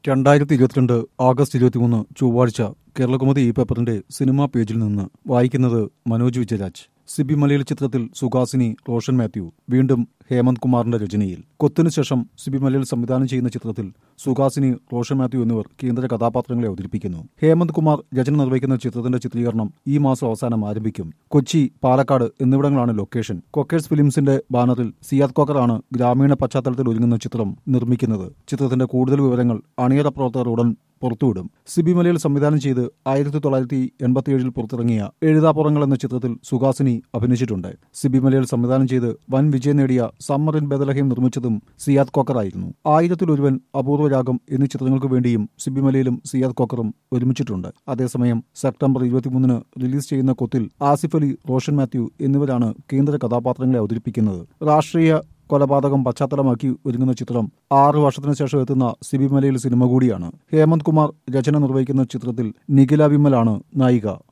രണ്ടായിരത്തി ഇരുപത്തിരണ്ട് ആഗസ്റ്റ് ഇരുപത്തിമൂന്ന് ചൊവ്വാഴ്ച കേരളകുമതി ഈ പേപ്പറിന്റെ സിനിമാ പേജിൽ നിന്ന് വായിക്കുന്നത് മനോജ് വിജയരാജ് സിബി മലയാള ചിത്രത്തിൽ സുഹാസിനി റോഷൻ മാത്യു വീണ്ടും ഹേമന്ത് കുമാറിന്റെ രചനയിൽ കൊത്തിനു ശേഷം സിബി മലയാൾ സംവിധാനം ചെയ്യുന്ന ചിത്രത്തിൽ സുഹാസിനി റോഷൻ മാത്യു എന്നിവർ കേന്ദ്ര കഥാപാത്രങ്ങളെ അവതരിപ്പിക്കുന്നു ഹേമന്ത് കുമാർ രചന നിർവഹിക്കുന്ന ചിത്രത്തിന്റെ ചിത്രീകരണം ഈ മാസം അവസാനം ആരംഭിക്കും കൊച്ചി പാലക്കാട് എന്നിവിടങ്ങളാണ് ലൊക്കേഷൻ കൊക്കേഴ്സ് ഫിലിംസിന്റെ ബാനറിൽ സിയാദ് കോക്കറാണ് ഗ്രാമീണ പശ്ചാത്തലത്തിൽ ഒരുങ്ങുന്ന ചിത്രം നിർമ്മിക്കുന്നത് ചിത്രത്തിന്റെ കൂടുതൽ വിവരങ്ങൾ അണിയറ പ്രവർത്തകർ ഉടൻ പുറത്തുവിടും സിബി മലയിൽ സംവിധാനം ചെയ്ത് ആയിരത്തി തൊള്ളായിരത്തി എൺപത്തിയേഴിൽ പുറത്തിറങ്ങിയ എഴുതാപ്പുറങ്ങൾ എന്ന ചിത്രത്തിൽ സുഹാസിനി അഭിനയിച്ചിട്ടുണ്ട് സിബി മലയിൽ സംവിധാനം ചെയ്ത് വൻ വിജയം നേടിയ സമ്മർ ഇൻ ബദലഹീം നിർമ്മിച്ചതും സിയാദ് കോക്കറായിരുന്നു ആയിരത്തിലൊരുവൻ അപൂർവ രാഗം എന്നീ ചിത്രങ്ങൾക്ക് വേണ്ടിയും സിബി മലയിലും സിയാദ് കോക്കറും ഒരുമിച്ചിട്ടുണ്ട് അതേസമയം സെപ്റ്റംബർ ഇരുപത്തിമൂന്നിന് റിലീസ് ചെയ്യുന്ന കൊത്തിൽ ആസിഫ് അലി റോഷൻ മാത്യു എന്നിവരാണ് കേന്ദ്ര കഥാപാത്രങ്ങളെ അവതരിപ്പിക്കുന്നത് രാഷ്ട്രീയ കൊലപാതകം പശ്ചാത്തലമാക്കി ഒരുങ്ങുന്ന ചിത്രം ആറ് വർഷത്തിനു ശേഷം എത്തുന്ന സിബി മലയിൽ സിനിമ കൂടിയാണ് ഹേമന്ത് കുമാർ രചന നിർവഹിക്കുന്ന ചിത്രത്തിൽ നിഖില വിമലാണ് നായിക